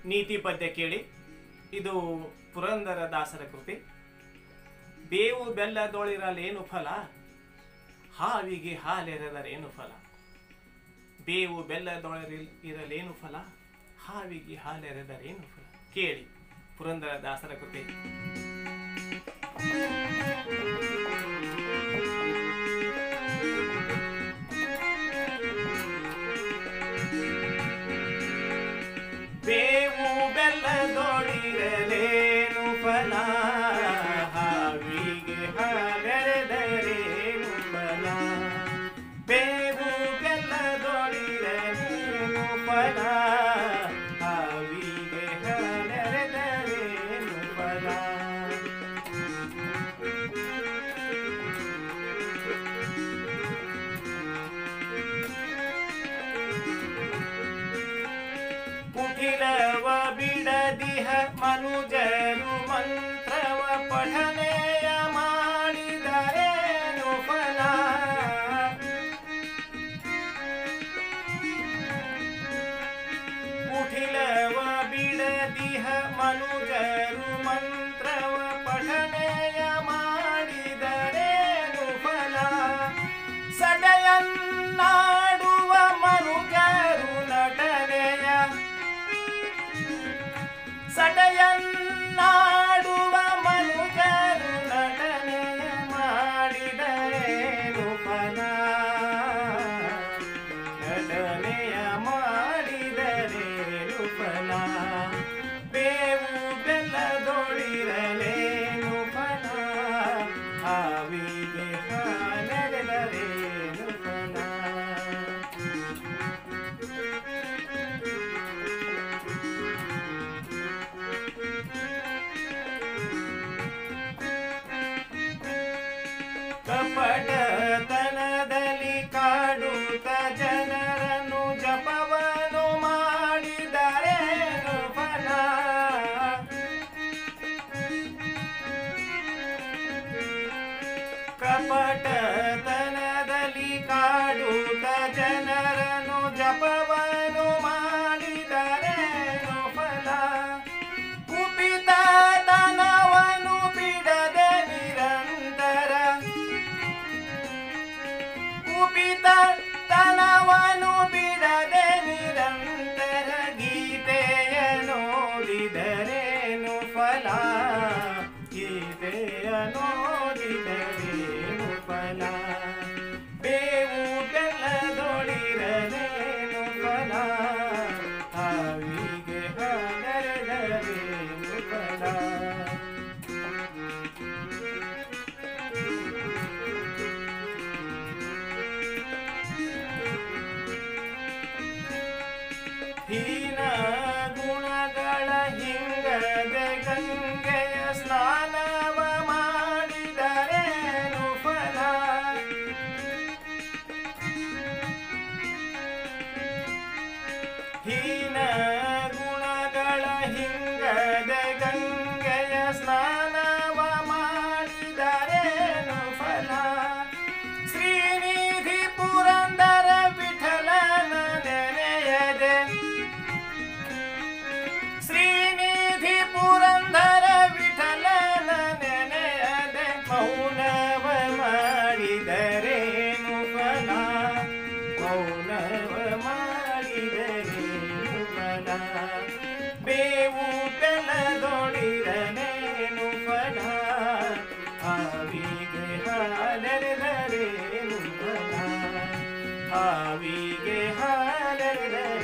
ನೀತಿ ಪದ್ಯ ಕೇಳಿ ಇದು ಪುರಂದರ ದಾಸರ ಕೃತಿ ಬೇವು ಬೆಲ್ಲದೊಳಿರಲೇನು ಫಲ ಹಾವಿಗೆ ಹಾಲೆರೆದರೇನು ಫಲ ಬೇವು ಬೆಲ್ಲದೊಳರಿಲ್ ಇರಲೇನು ಫಲ ಹಾವಿಗೆ ಹಾಲೆರೆದರೇನು ಫಲ ಕೇಳಿ ಪುರಂದರ ದಾಸರ ಕೃತಿ ಬೇವು ಬೆಲ್ಲದೊಳಿರಲೇನು ಫಲ ಹಾವಿಗೆ ಹಾಲೆರೆದರೇನು ಫಲ ಬೇವು ಬೆಲ್ಲದೊಳಿರಲೇನು ಫಲ ಹಾವಿಗೆ ಹಾಲೆರೆದರೇನು ಫಲ ಕುಟಿಲವ ಬಿಡದಿಹ ಮನುಜರು ಮಂತ್ರವ ಪಠನೆಯ ಮಾಡಿದರೇನು ಫಲ ಕುಟಿಲವ ಬಿಡದಿಹ ಮನುಜರು ಮಂತ್ರವ ಪಠನೆಯ ಮಾಡಿದರೇನು ಫಲ ಸಡೆಯನ್ನಾಡುವ ಮನುಜರು ನಟನೆಯ ಸಡೆಯನ್ನಾಡುವ ಮನುಜರು ನಟನೆಯ ಮಾಡಿದರೇನು ಫಲ ನಟನೆಯ ಮಾಡಿದರೇನು ಫಲ ಬೇವು ಬೆಲ್ಲದೊಳಿರಲೇನು ಫಲ ಹಾವಿಗೆ ಹಾಲೆರೆದರೇನು ಫಲ ಕಪಟತನದಲ್ಲಿ ಕಾಡುತ್ತ ಜನರನ್ನು ಜಪವನ್ನು ಮಾಡಿದರೇನು ಫಲ ಕಪಟತನದಲ್ಲಿ ಕಾಡುತ್ತ ಜನರನ್ನು ಜಪವನ್ನು ಮಾಡಿದರೇನು ಫಲ ಕುಪಿತತನವನ್ನು ಬಿಡದೆ ನಿರಂತರ ಕುಪಿತತನವನ್ನು ಬಿಡದೆ ನಿರಂತರ ಗೀತೆಯ ನೋಡಿದರೇನು ಫಲ ಗೀತೆಯ ನೋಡಿದರೇನು ಫಲ ಬೇವು ಬೆಲ್ಲದೊಳಿರಲೇನು ಫಲ ಹಾವಿಗೆ ಹಾಲೆರೆದರೇನು ಫಲ ಹೀನ ಗುಣಗಳ ಹಿಂಗದೆ ಗಂಗೆಯ ಸ್ನಾನವ ಮಾಡಿದರೇನು ಫಲ ಹೀನ ಗುಣಗಳ ಹಿಂಗದೆ ಗಂಗೆಯ ಸ್ನಾನವ ಮಾಡಿದರೇನು ಫಲ ಶ್ರೀನಿಧಿ ಪುರಂದರ ವಿಠಲನ ನೆನೆಯದೆ ಶ್ರೀನಿಧಿ ಪುರಂದರ ವಿಠಲನ ನೆನೆಯದೆ ಮೌನವ ಮಾಡಿದರೇನು ಫಲ ಮೌನವ ಮಾಡಿದರೇನು ಫಲ ಬೇವು ಬೆಲ್ಲದೊಳಿರನೇನು ಫಲ ಹಾವಿಗೆ ಹಾಲೆರೆದರೇನು ಫಲ ಹಾವಿಗೆ ಹಾಲೆರೆದರೇನು